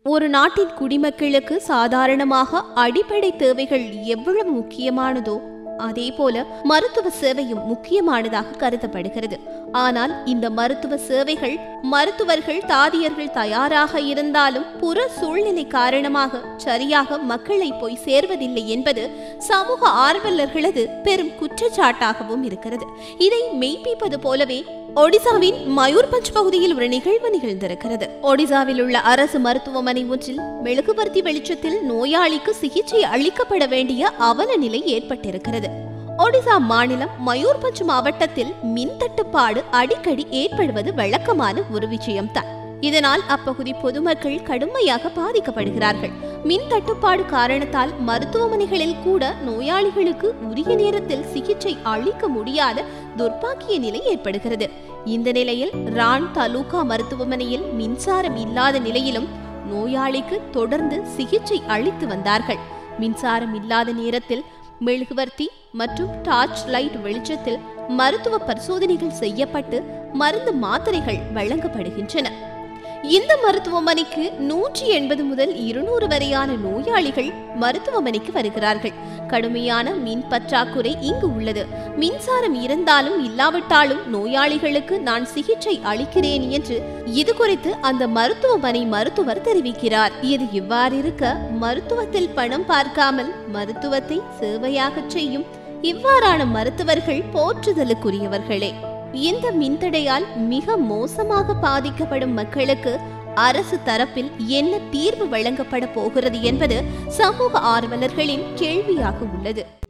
ஒரு நாட்டின் குடிமக்களுக்கு சாதாரணமாக அடிப்படை தேவைகள் எவ்வளவு முக்கியமானதோ அதே போல மருத்துவ சேவையும் முக்கியமானதாக கருதப்படுகிறது ஆனால் இந்த மருத்துவ சேவைகள் மருத்துவர்கள் தாதியர்கள் தயாராக இருந்தாலும் புற சூழ்நிலை காரணமாக சரியாக மக்களை போய் சேர்வதில்லை என்பது சமூக ஆர்வலர்களது பெரும் குற்றச்சாட்டாகவும் இருக்கிறது இதை மெய்ப்பிப்பது போலவே ஒடிசாவின் மயூர்பஞ்ச் பகுதியில் ஒரு நிகழ்வு நிகழ்ந்திருக்கிறது ஒடிசாவில் உள்ள அரசு மருத்துவமனை ஒன்றில் மெழுகுவர்த்தி வெளிச்சத்தில் நோயாளிக்கு சிகிச்சை அளிக்கப்பட வேண்டிய அவல நிலை ஏற்பட்டிருக்கிறது ஒடிசா மாநிலம் மயூர்பஞ்ச் மாவட்டத்தில் மின் தட்டுப்பாடு அடிக்கடி ஏற்படுவது வழக்கமான ஒரு விஷயம்தான் இதனால் அப்பகுதி பொதுமக்கள் கடுமையாக பாதிக்கப்படுகிறார்கள் மின் தட்டுப்பாடு காரணத்தால் மருத்துவமனைகளில் கூட நோயாளிகளுக்கு உரிய நேரத்தில் சிகிச்சை அளிக்க முடியாத துர்ப்பாக்கிய நிலை ஏற்படுகிறது இந்த நிலையில் ரான் தலூகா மருத்துவமனையில் மின்சாரம் இல்லாத நிலையிலும் நோயாளிக்கு தொடர்ந்து சிகிச்சை அளித்து வந்தார்கள் மின்சாரம் இல்லாத நேரத்தில் மெழுகுவர்த்தி மற்றும் டார்ச் லைட் வெளிச்சத்தில் மருத்துவ பரிசோதனைகள் செய்யப்பட்டு மருந்து மாத்திரைகள் வழங்கப்படுகின்றன இந்த மருத்துவமனைக்கு நூற்றி எண்பது முதல் இருநூறு வரையான நோயாளிகள் மருத்துவமனைக்கு வருகிறார்கள் கடுமையான மின் பற்றாக்குறை இங்கு உள்ளது மின்சாரம் இருந்தாலும் இல்லாவிட்டாலும் நோயாளிகளுக்கு நான் சிகிச்சை அளிக்கிறேன் என்று இது குறித்து அந்த மருத்துவமனை மருத்துவர் தெரிவிக்கிறார் இது இவ்வாறு இருக்க மருத்துவத்தில் பணம் பார்க்காமல் மருத்துவத்தை சேவையாக செய்யும் இவ்வாறான மருத்துவர்கள் போற்றுதலுக்குரியவர்களே இந்த மின்தடையால் மிக மோசமாக பாதிக்கப்படும் மக்களுக்கு அரசு தரப்பில் என்ன தீர்வு வழங்கப்பட போகிறது என்பது சமூக ஆர்வலர்களின் கேள்வியாக உள்ளது